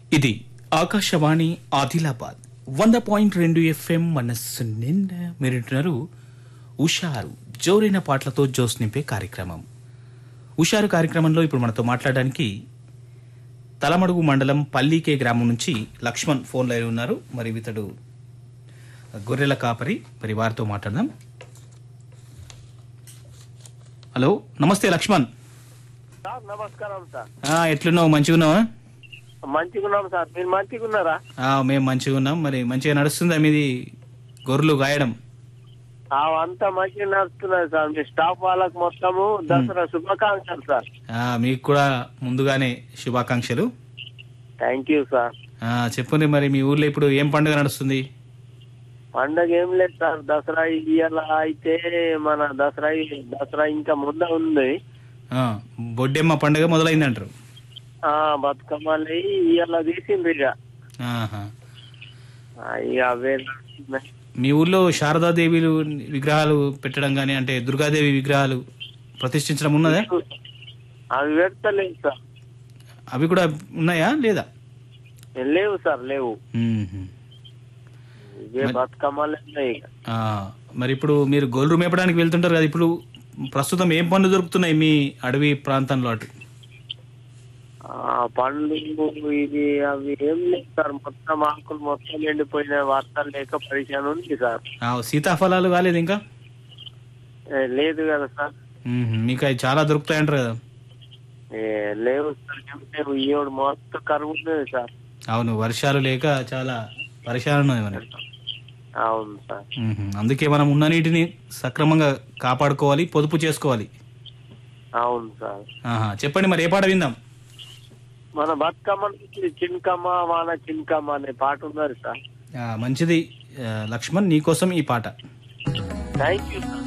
ఇది ఆకాశవాణి ఆదిలాబాద్ వంద పాయింట్ రెండు ఎఫ్ఎం మనస్సు నిండా మీరింటున్నారు ఉషారు జోరైన పాటలతో జోస్ నింపే కార్యక్రమం ఉషారు కార్యక్రమంలో ఇప్పుడు మనతో మాట్లాడడానికి తలమడుగు మండలం పల్లీకే గ్రామం నుంచి లక్ష్మణ్ ఫోన్ లైన్ ఉన్నారు మరి ఇతడు గొర్రెల కాపరి మరి వారితో మాట్లాడదాం హలో నమస్తే లక్ష్మణ్ సార్ నమస్కారం సార్ ఆ, ఎట్లున్నావు మంచిగా ఉన్నావా మంచిగా ఉన్నాం సార్ మీరు మంచిగా ఉన్నారా ఆ, మేము మంచిగా ఉన్నాం మరి మంచిగా నడుస్తుందా మీది గొర్రెలు గాయడం ఆ, అంతా మంచిగా నడుస్తున్నది సార్ మీ స్టాఫ్ వాళ్ళకి మొత్తము దసరా శుభాకాంక్షలు సార్ ఆ, మీకు కూడా ముందుగానే శుభాకాంక్షలు థ్యాంక్ యూ సార్ ఆ, చెప్పండి మరి మీ ఊర్లో ఇప్పుడు ఏం పండుగ నడుస్తుంది పండగ ఏం లేదు సార్ దసరా ఇవాళ అయితే మన దసరా దసరా ఇంకా ముందు ఉంది ఆ, బొడ్డెమ్మ పండుగ మొదలైంది అంటారు ఆ బతుకమ్మలు ఇవాళ తీసిండ్రు ఇక ఆహా. ఆ, ఇక అవే నడుస్తున్నాయి. మీ ఊర్లో శారదాదేవిలు విగ్రహాలు పెట్టడం కానీ అంటే దుర్గాదేవి విగ్రహాలు ప్రతిష్ఠించడం ఉన్నదా అవి పెడతలేదు సార్ అవి కూడా ఉన్నాయా లేదా లేవు సార్ లేవు మ్మ్. ఇవే బతుకమ్మలు ఉన్నాయి ఇక ఆ, మరి ఇప్పుడు మీరు గొర్రెలు మేపడానికి వెళ్తుంటారు కదా ఇప్పుడు ప్రస్తుతం ఏం పనులు దొరుకుతున్నాయి మీ అడవి ప్రాంతంలో అటు ఆ పండ్లు ఇది అవి ఏం లేదు సార్ మొత్తం ఆకులు మొత్తం ఎండిపోయిన వర్షాలు లేక పరిచయం ఉంది సార్ ఆ, సీతాఫలాలు కాలేదు ఇంకా ఏ, లేదు కదా సార్ మ్మ్. మీకు అవి చాలా దొరుకుతాయంటారు కదా ఏ, లేవు సార్ ఏం లేవు ఈయోడు మొత్తం కరువు ఉన్నది సార్ అవును వర్షాలు లేక చాలా పరిశాలు ఉన్నది మరి అవును సార్ మ్మ్. అందుకే మనం ఉన్న నీటిని సక్రమంగా కాపాడుకోవాలి పొదుపు చేసుకోవాలి అవును సార్ ఆహా. చెప్పండి మరి ఏ పాట విందాం మన బతుకమ్మ నుంచి చిన్కమ్మ వాన చిన్కమ్మ అనే పాట ఉన్నది సార్ ఆ, మంచిది ఆ, లక్ష్మణ్ నీకోసం ఈ పాట థ్యాంక్ యూ సార్